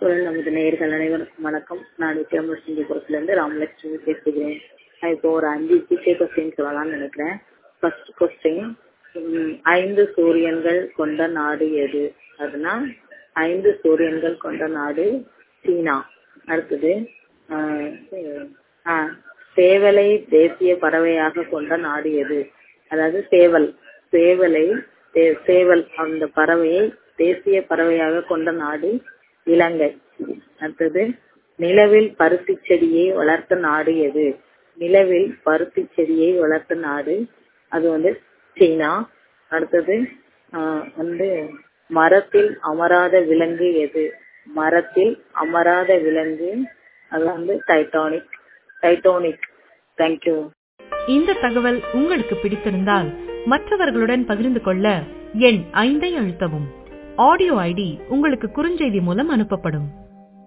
குரல் நமது நேயர்கள் அனைவருக்கும் வணக்கம் நான் விக்ரமசிங்கபுரத்துல இருந்து ராமலட்சுமி பேசுகிறேன் நான் இப்போ ஒரு அஞ்சு ஜிகே கொஸ்டின் சொல்லலாம்னு நினைக்கிறேன் ஃபர்ஸ்ட் கொஸ்டின் ஐந்து சூரியன்கள் கொண்ட நாடு எது அதுனா ஐந்து சூரியன்கள் கொண்ட நாடு சீனா அடுத்தது ஆஹ் ஆஹ் சேவலை தேசிய பறவையாக கொண்ட நாடு எது அதாவது சேவல் சேவலை தே- சேவல் அந்த பறவையை தேசிய பறவையாக கொண்ட நாடு இலங்கை அடுத்தது நிலவில் பருத்தி செடியை வளர்த்த நாடு எது நிலவில் பருத்தி செடியை வளர்த்த நாடு அது வந்து சீனா அடுத்தது ஆஹ் வந்து மரத்தில் அமராத விலங்கு எது மரத்தில் அமராத விலங்கு அது வந்து டைட்டானிக் டைட்டானிக் தேங்க்யூ இந்த தகவல் உங்களுக்கு பிடித்திருந்தால் மற்றவர்களுடன் பகிர்ந்து கொள்ள எண் ஐந்தை அழுத்தவும் ஆடியோ ஐடி உங்களுக்கு குறுஞ்செய்தி மூலம் அனுப்பப்படும்